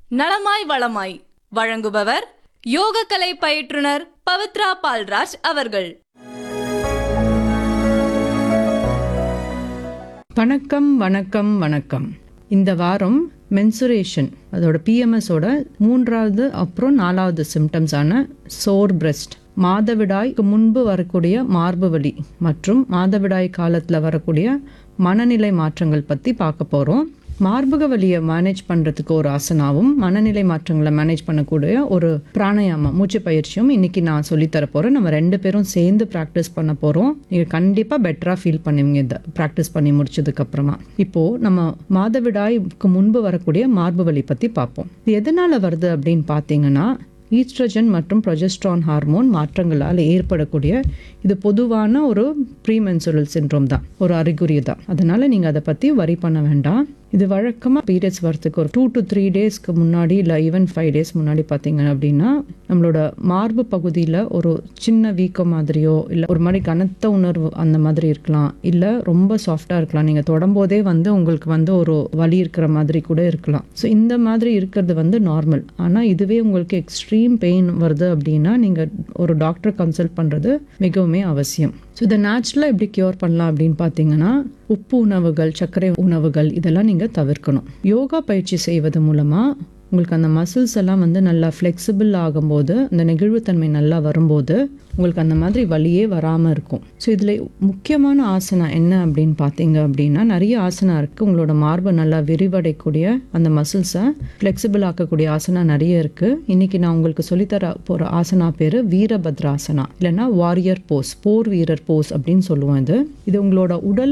நலமாய் வளமாய் வழங்குபவர் யோகக்கலை பயிற்றுனர் பவித்ரா பால்ராஜ் அவர்கள் வணக்கம் வணக்கம் வணக்கம் இந்த வாரம் மென்சுரேஷன் அதோட பிஎம்எஸோட மூன்றாவது அப்புறம் நாலாவது சிம்டம்ஸான சோர் பிரஸ்ட் மாதவிடாய்க்கு முன்பு வரக்கூடிய மார்பு வலி மற்றும் மாதவிடாய் காலத்தில் வரக்கூடிய மனநிலை மாற்றங்கள் பற்றி பார்க்க போகிறோம் மார்பக வலியை மேனேஜ் பண்ணுறதுக்கு ஒரு ஆசனாவும் மனநிலை மாற்றங்களை மேனேஜ் பண்ணக்கூடிய ஒரு பிராணாயாமம் மூச்சு பயிற்சியும் இன்னைக்கு நான் சொல்லித்தர போகிறேன் நம்ம ரெண்டு பேரும் சேர்ந்து ப்ராக்டிஸ் பண்ண போகிறோம் நீங்கள் கண்டிப்பாக பெட்டராக ஃபீல் பண்ணுவீங்க இதை ப்ராக்டிஸ் பண்ணி முடிச்சதுக்கு அப்புறமா இப்போது நம்ம மாதவிடாய்க்கு முன்பு வரக்கூடிய மார்பு வலி பற்றி பார்ப்போம் இது எதனால் வருது அப்படின்னு பார்த்தீங்கன்னா ஈஸ்ட்ரஜன் மற்றும் ப்ரொஜெஸ்ட்ரான் ஹார்மோன் மாற்றங்களால் ஏற்படக்கூடிய இது பொதுவான ஒரு ப்ரீமென்சுரல் சின்ரோம் தான் ஒரு அறிகுறி தான் அதனால் நீங்கள் அதை பற்றி வரி பண்ண வேண்டாம் இது வழக்கமாக பீரியட்ஸ் வரத்துக்கு ஒரு டூ டு த்ரீ டேஸ்க்கு முன்னாடி இல்லை ஈவன் ஃபைவ் டேஸ் முன்னாடி பார்த்தீங்க அப்படின்னா நம்மளோட மார்பு பகுதியில் ஒரு சின்ன வீக்கம் மாதிரியோ இல்லை ஒரு மாதிரி கனத்த உணர்வு அந்த மாதிரி இருக்கலாம் இல்லை ரொம்ப சாஃப்டாக இருக்கலாம் நீங்கள் தொடம்போதே வந்து உங்களுக்கு வந்து ஒரு வலி இருக்கிற மாதிரி கூட இருக்கலாம் ஸோ இந்த மாதிரி இருக்கிறது வந்து நார்மல் ஆனால் இதுவே உங்களுக்கு எக்ஸ்ட்ரீம் பெயின் வருது அப்படின்னா நீங்கள் ஒரு டாக்டரை கன்சல்ட் பண்ணுறது மிகவுமே அவசியம் ஸோ இதை நேச்சுரலாக எப்படி க்யூர் பண்ணலாம் அப்படின்னு பார்த்தீங்கன்னா உப்பு உணவுகள் சர்க்கரை உணவுகள் இதெல்லாம் நீங்கள் தவிர்க்கணும் யோகா பயிற்சி செய்வது மூலமாக உங்களுக்கு அந்த மசில்ஸ் எல்லாம் வந்து நல்லா ஃப்ளெக்சிபிள் ஆகும்போது அந்த நெகிழ்வுத்தன்மை நல்லா வரும்போது உங்களுக்கு அந்த மாதிரி வலியே வராமல் இருக்கும் ஸோ இதில் முக்கியமான ஆசனா என்ன அப்படின்னு பார்த்தீங்க அப்படின்னா நிறைய ஆசனா இருக்குது உங்களோட மார்பை நல்லா விரிவடையக்கூடிய அந்த மசில்ஸை ஃப்ளெக்சிபிள் ஆக்கக்கூடிய ஆசனா நிறைய இருக்குது இன்றைக்கி நான் உங்களுக்கு சொல்லித்தர போகிற ஆசனா பேர் வீரபத்ராசனா இல்லைன்னா வாரியர் போஸ் போர் வீரர் போஸ் அப்படின்னு சொல்லுவோம் இது இது உங்களோட உடலை